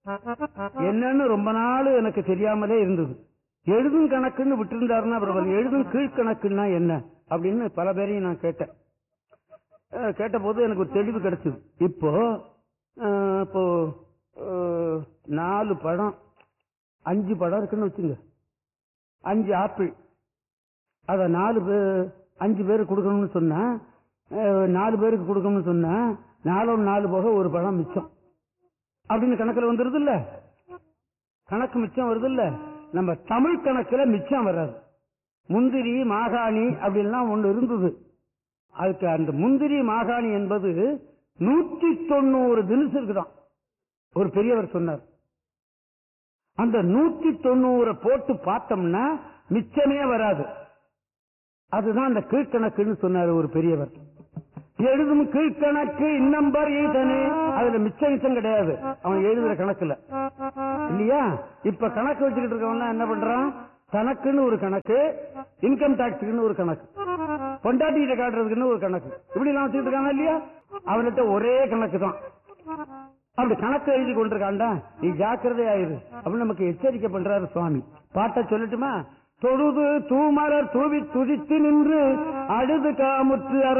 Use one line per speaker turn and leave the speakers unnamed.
என்னன்னு ரொம்ப நாள் எனக்கு தெரியாமலே இருந்தது எழுதும் கணக்குன்னு விட்டிருந்தாருன்னா அப்புறம் எழுதும் கீழ்கணக்குன்னா என்ன அப்படின்னு பல பேரையும் நான் கேட்டேன் அஹ் கேட்டபோது எனக்கு ஒரு தெளிவு கிடைச்சது இப்போ அஹ், இப்போ அஹ், நாலு பழம் அஞ்சு பழம் இருக்குன்னு வச்சுங்க அஞ்சு ஆப்பிள் அத நாலு பேர் அஞ்சு பேருக்கு கொடுக்கணும்னு சொன்னா அஹ், நாலு பேருக்கு கொடுக்கணும்னு சொன்னா நாலு நாலு போக ஒரு பழம் மிச்சம் அப்படின்னு கணக்குல வந்துருது இல்ல கணக்கு மிச்சம் வருது இல்ல நம்ம தமிழ் கணக்குல மிச்சம் வராது முந்திரி மாகாணி அப்படின்லாம் ஒண்ணு இருந்தது அதுக்கு அந்த முந்திரி மாகாணி என்பது நூற்றி தொண்ணூறு தினசு இருக்குதான் ஒரு பெரியவர் சொன்னார் அந்த நூத்தி தொண்ணூறை போட்டு பார்த்தோம்னா மிச்சமே வராது அதுதான் அந்த கீழ்கணக்குன்னு சொன்னார் ஒரு பெரியவர் எழுதும் கீழ்கணக்கு இன்னம்பர் ஈதனே அதுல மிச்சம் மிச்சம் கிடையாது அவன் எழுதுற கணக்குல இல்லையா இப்ப கணக்கு வச்சுக்கிட்டு இருக்கவன் என்ன பண்றான் தனக்குன்னு ஒரு கணக்கு இன்கம் டாக்ஸுக்குன்னு ஒரு கணக்கு பொண்டாட்டிகிட்ட காட்டுறதுக்குன்னு ஒரு கணக்கு இப்படி எல்லாம் வச்சுக்கிட்டு இருக்காங்க இல்லையா அவன்கிட்ட ஒரே கணக்கு தான் அப்படி கணக்கு எழுதி கொண்டிருக்காண்டா நீ ஜாக்கிரதையாயிரு அப்படின்னு நமக்கு எச்சரிக்கை பண்றாரு சுவாமி பாட்ட சொல்லட்டுமா தொழுது தூமலர் தூவி துதித்து நின்று அழுது காமுற்று அற